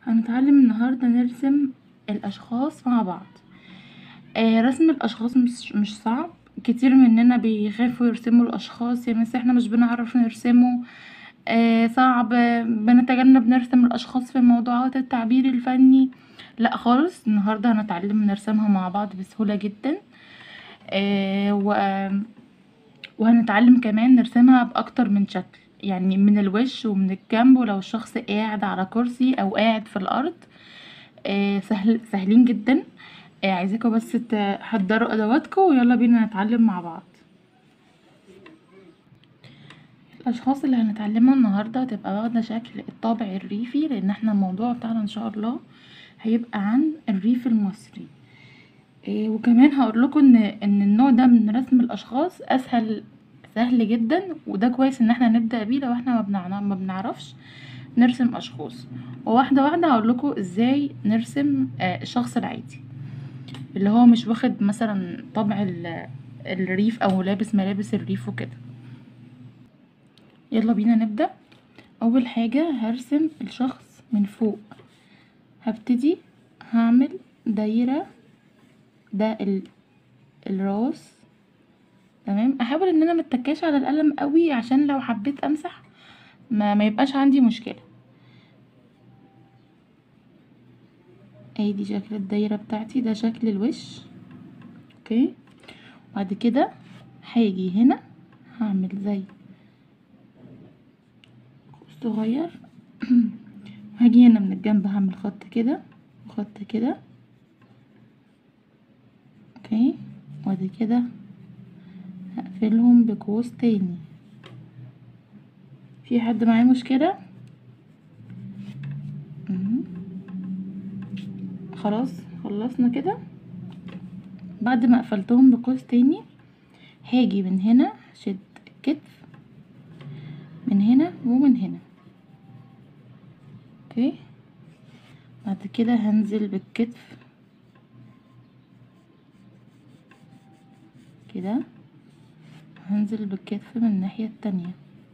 هنتعلم النهاردة نرسم الأشخاص مع بعض اه رسم الأشخاص مش مش صعب كتير مننا بيخافوا يرسموا الأشخاص يا مس احنا مش بنعرف نرسمه صعب بنتجنب نرسم الأشخاص في موضوعات التعبير الفني لا خالص النهاردة هنتعلم نرسمها مع بعض بسهولة جدا وهنتعلم كمان نرسمها بأكتر من شكل يعني من الوش ومن الجمب ولو الشخص قاعد على كرسي أو قاعد في الأرض سهل سهلين جدا عايزاكوا بس تحضروا أدواتكوا ويلا بينا نتعلم مع بعض الأشخاص اللي هنتعلمها النهاردة هتبقى واخدة شكل الطابع الريفي لأن احنا الموضوع بتاعنا ان شاء الله هيبقى عن الريف المصري وكمان هقولكوا ان ان النوع ده من رسم الأشخاص أسهل سهل جدا وده كويس ان احنا نبدأ بيه لو احنا مبنعرفش نرسم أشخاص وواحدة واحدة هقولكوا ازاي نرسم الشخص العادي اللي هو مش واخد مثلا طبع الريف او لابس ملابس الريف وكده يلا بينا نبدأ اول حاجة هرسم الشخص من فوق هبتدي هعمل دايرة ده الراس تمام احاول ان انا متكاش على القلم قوي عشان لو حبيت امسح ما, ما يبقاش عندي مشكلة اهي دي شكل الدايرة بتاعتي ده شكل الوش اوكي بعد كده هاجي هنا هعمل زي صغير وهاجي هنا من الجنب هعمل خط كده وخط كده اوكي وبعد كده هقفلهم بقوس تاني في حد معاه مشكلة خلاص خلصنا كده بعد ما قفلتهم بقوس تاني هاجي من هنا شد الكتف من هنا ومن هنا اوكي بعد كده هنزل بالكتف كده هنزل بالكتف من الناحية التانية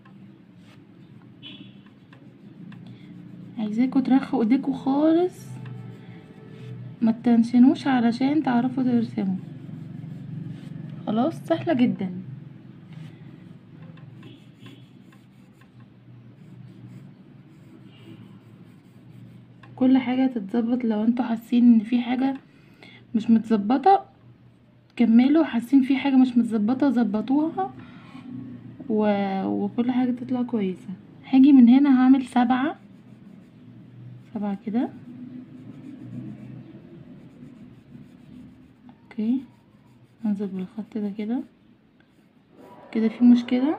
عايزاكوا ترخوا ايديكوا خالص ما تنشنوش علشان تعرفوا ترسموا خلاص سهلة جدا كل حاجة تتظبط لو انتوا حاسين ان في حاجة مش متظبطة كملوا حاسين في حاجة مش متظبطة ظبطوها و... وكل حاجة تطلع كويسة هاجي من هنا هعمل سبعة سبعة كده اوكي هنزل بالخط ده كده كده في مشكلة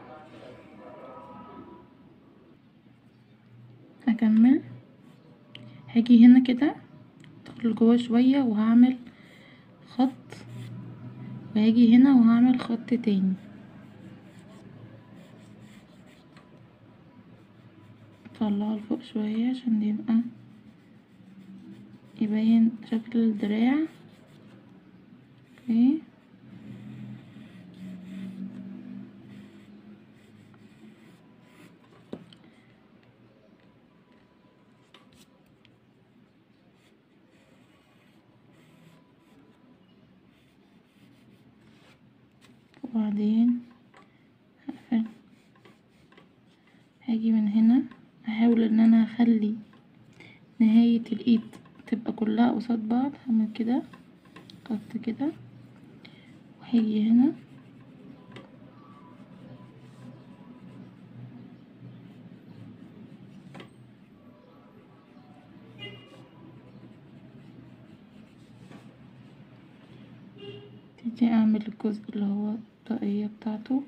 هكمل هاجي هنا كده ادخل جوا شوية وهعمل خط وهاجي هنا وهعمل خط تاني اطلعه لفوق شوية عشان يبقى يبين شكل الدراع اوكي وبعدين هقفل هاجي من هنا هحاول ان انا اخلي نهاية الايد تبقى كلها قصاد بعض هعمل كده خط كده وهاجي هنا ابتدي اعمل الجزء اللي هو الطاقية بتاعته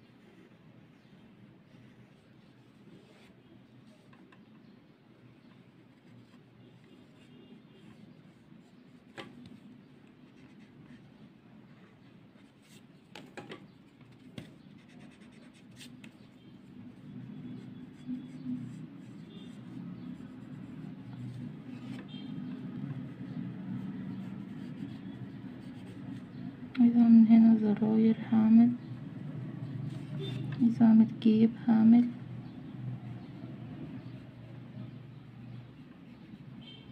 عايزة من هنا زراير هعمل عايزة اعمل جيب هعمل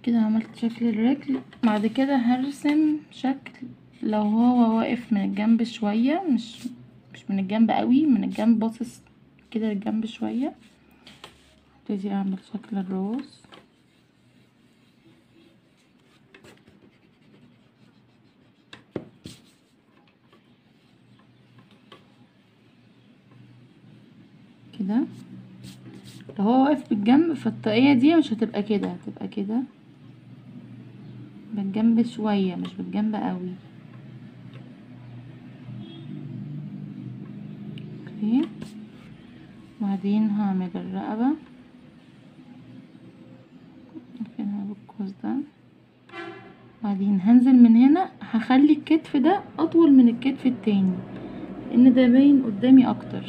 كده عملت شكل الرجل بعد كده هرسم شكل لو هو واقف من الجنب شوية مش مش من الجنب قوي من الجنب باصص كده للجنب شوية ابتدي اعمل شكل الراس كده لو هو واقف بالجنب فالطاقية دي مش هتبقى كده هتبقى كده بالجنب شوية مش بالجنب قوي اوكي بعدين هعمل الرقبة فينها بالقوس ده بعدين هنزل من هنا هخلي الكتف ده اطول من الكتف التاني لان ده باين قدامي اكتر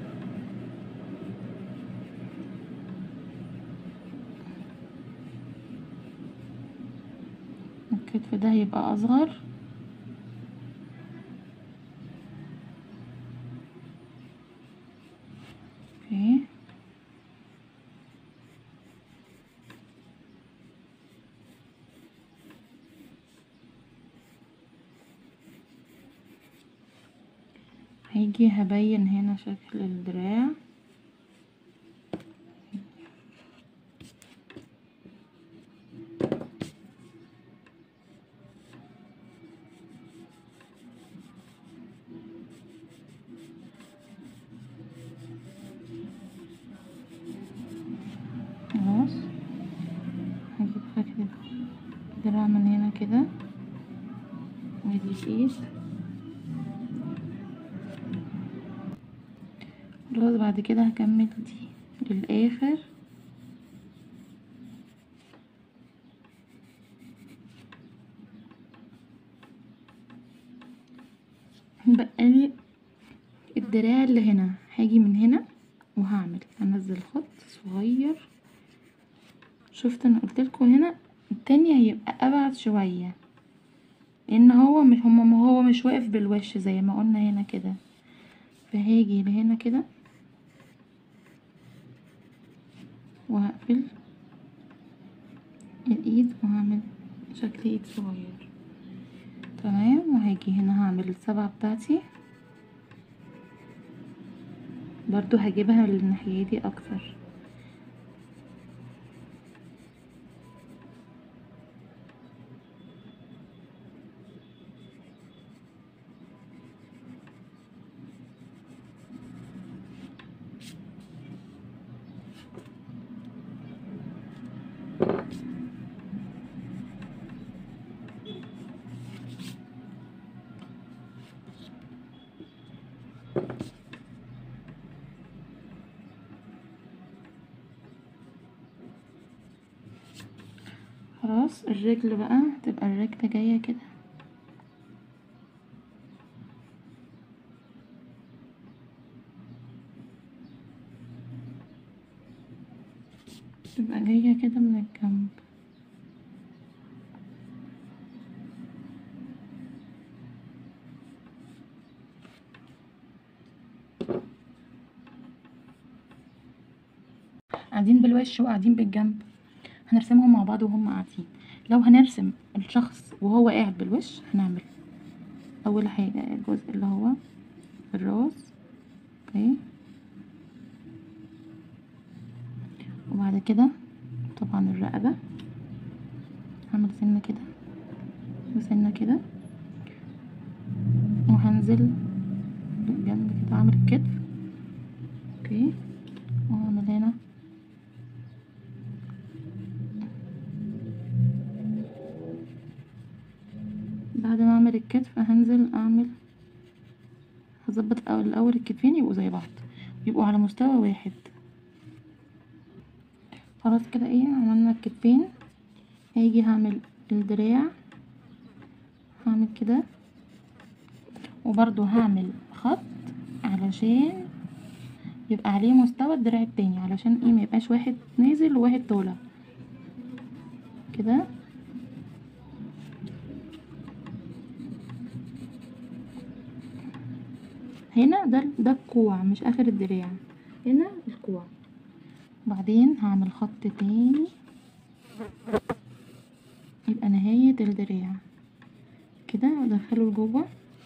الكتف ده هيبقى اصغر اوكي هيجي هبين هنا شكل الدراع خلاص هجيب شكل الدراع من هنا كده وادي الايد خلاص بعد كده هكمل دي للاخر بقالي الدراع اللي هنا هاجي من هنا وهعمل هنزل خط صغير شفت انا قلتلكوا هنا التاني هيبقى ابعد شوية لان هو مش هما ما هو مش واقف بالوش زي ما قلنا هنا كده فهاجي لهنا كده وهقفل الايد وهعمل شكل ايد صغير تمام وهاجي هنا هعمل السبعة بتاعتي برضو هجيبها للناحية دي اكتر خلاص الرجل بقى تبقى الرجل جاية كده تبقى جاية كده من الجنب قاعدين بالوش وقاعدين بالجنب هنرسمهم مع بعض وهم قاعدين لو هنرسم الشخص وهو قاعد بالوش هنعمل اول حاجة الجزء اللي هو الراس اوكي وبعد كده طبعا الرقبة هعمل سنة كده وسنة كده وهنزل بالجنب كده اعمل الكتف اوكي وهعمل هنا بعد ما اعمل الكتف هنزل اعمل هظبط الاول الاول الكتفين يبقوا زي بعض يبقوا على مستوى واحد خلاص كده ايه عملنا الكتفين هيجي هعمل الدراع هعمل كده وبرضو هعمل خط علشان يبقى عليه مستوى الدراع التاني علشان ايه ميبقاش واحد نازل وواحد طالع كده هنا ده ده الكوع مش اخر الدراع هنا الكوع بعدين هعمل خط تاني يبقى نهاية الدراع كده وادخله لجوه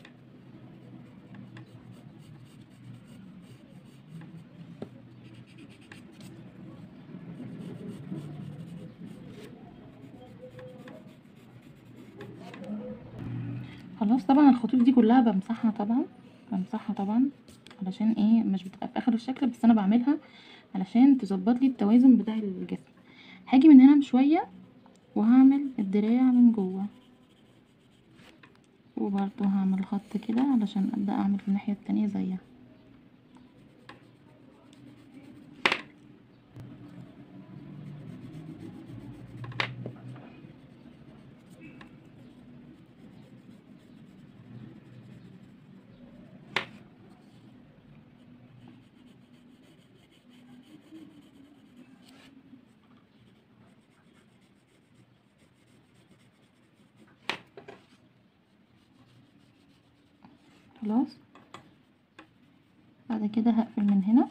خلاص طبعا الخطوط دي كلها بمسحها طبعا بمسحها طبعا علشان ايه مش بتبقى في اخر الشكل بس انا بعملها علشان تظبط لي التوازن بتاع الجسم هاجي من هنا بشويه وهعمل الدراع من جوه وبرضه هعمل خط كده علشان ابدا اعمل في الناحيه التانية زيها خلاص بعد كده هقفل من هنا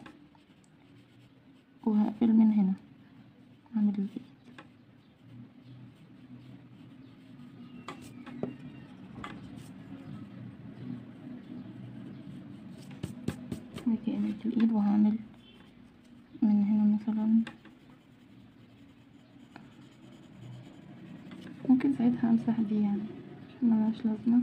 وهقفل من هنا اعمل الايد باجي امد الايد وهعمل من هنا مثلا ممكن ساعتها امسح دي يعني عشان ملهاش لازمه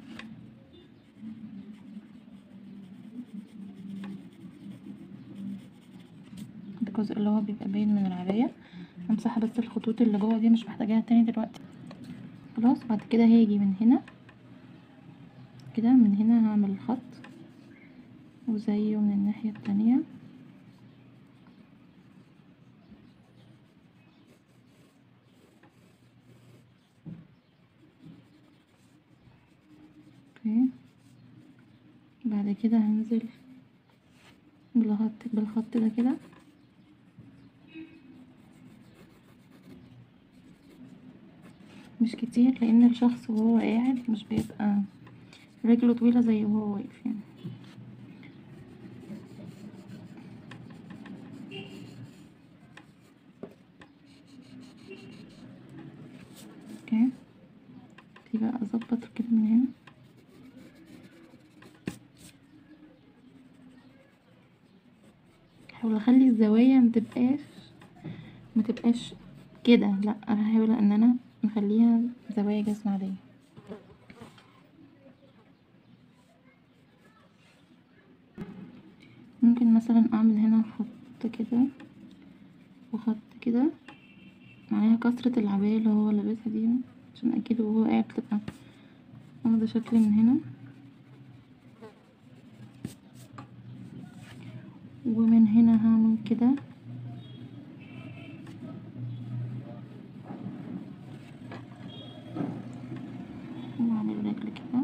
الجزء اللي هو بيبقى باين من العباية همسح بس الخطوط اللي جوه دي مش محتاجاها تاني دلوقتي خلاص بعد كده هاجي من هنا كده من هنا هعمل الخط وزيه من الناحية التانية اوكي بعد كده هنزل بالخط بالخط ده كده مش كتير لان الشخص وهو قاعد مش بيبقى رجله طويلة زي وهو واقف يعني اوكي دي بقى اظبط كده من هنا احاول اخلي الزوايا متبقاش متبقاش كده لا انا هحاول ان انا نخليها زوايا جسم عادية ممكن مثلا اعمل هنا خط كده وخط كده معناها كسرة العباية اللي هو لابسها دي عشان اكيد وهو قاعد تبقى واخدة شكل من هنا ومن هنا هعمل كده واعمل رجل كده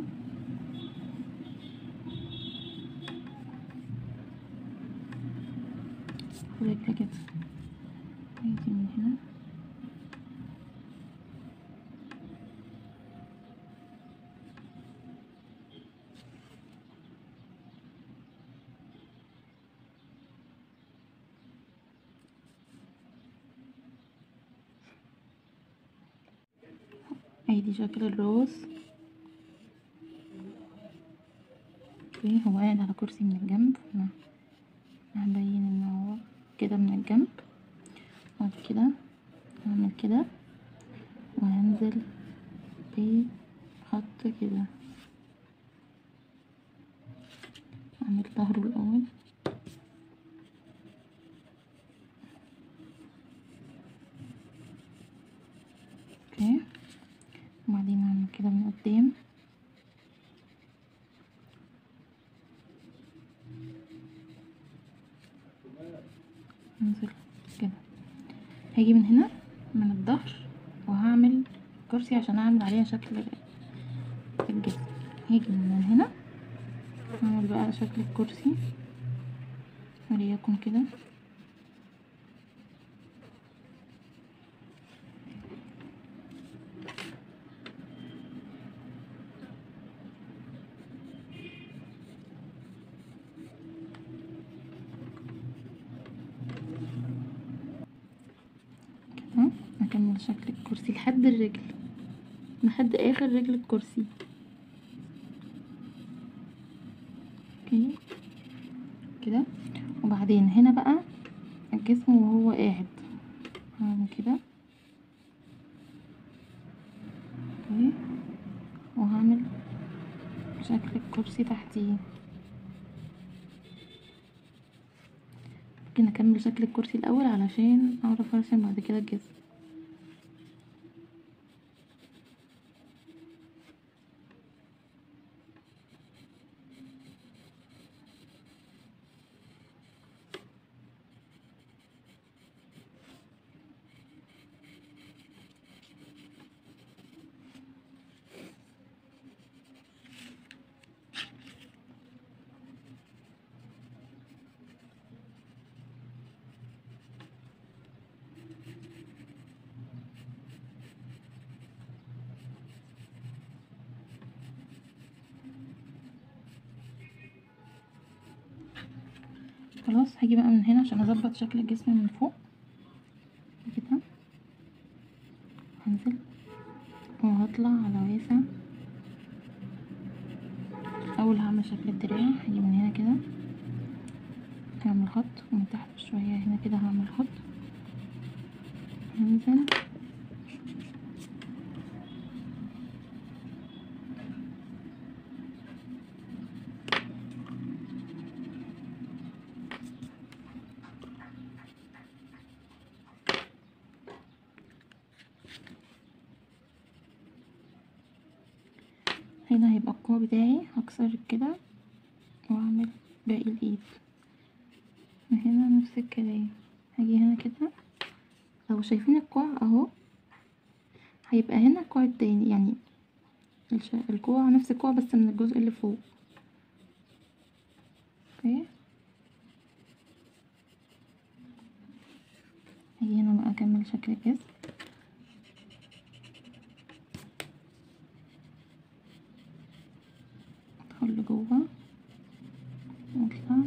ورجل كده هيجي من هنا ادي شكل الراس اوكي هو قاعد على كرسي من الجنب انا هبين ان هو كده من الجنب بعد كده هعمل كده وهنزل بخط كده اعمل ظهره الاول اوكي وبعدين اعمل كده من قدام انزل كده هاجي من هنا من الظهر وهعمل كرسي عشان اعمل عليها شكل الجسم هاجي من هنا اعمل بقى شكل الكرسي وليكن كده كده اكمل شكل الكرسي لحد الرجل لحد اخر رجل الكرسي اوكي كده وبعدين هنا بقى الجسم وهو قاعد هعمل كده اوكي وهعمل شكل الكرسي تحتيه ممكن اكمل شكل الكرسي الاول علشان اعرف ارسم بعد كده الجسم خلاص هاجي بقى من هنا عشان اظبط شكل الجسم من فوق كده هنزل وهطلع على واسع اول هعمل شكل الدراع هاجي من هنا كده هعمل خط ومن تحت شوية هنا كده هعمل خط هنزل هنا هيبقى الكوع بتاعي هكسر كده واعمل باقي الايد هنا نفس الكلام هاجي هنا كده لو شايفين الكوع اهو هيبقى هنا الكوع التاني يعني الش- الكوع نفس الكوع بس من الجزء اللي فوق اوكي هاجي هنا بقى اكمل شكل الجسم ادخل لجوه واطلع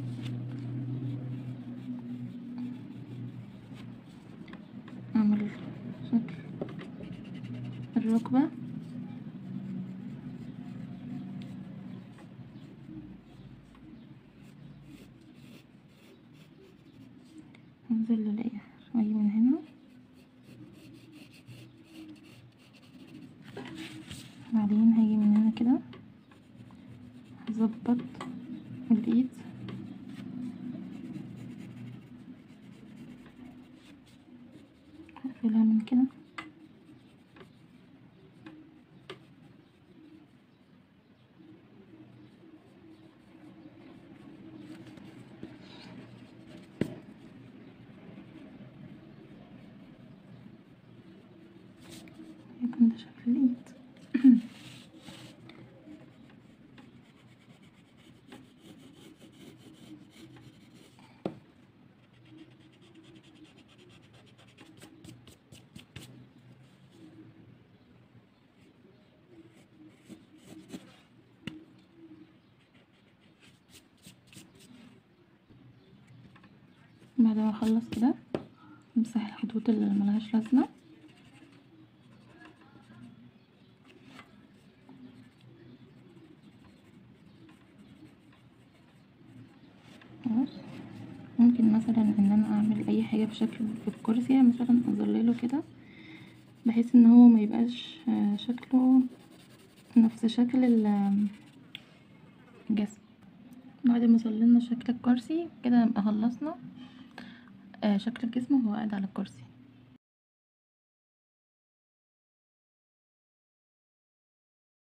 اعمل شكل الركبة انزل للاخر واجي من هنا بعدين هاجي من هنا كده هظبط الايد هقفلها من كده يكون ده شكل الايد بعد ما اخلص كده امسح الخطوط اللي ملهاش لازمه خلاص ممكن مثلا ان انا اعمل اي حاجه في شكل في الكرسي يعني مثلا اظلله كده بحيث ان هو ما يبقاش آه، شكله نفس شكل ال- الجسم بعد ما ظللنا شكل الكرسي كده نبقى خلصنا آه، شكل الجسم وهو قاعد على الكرسي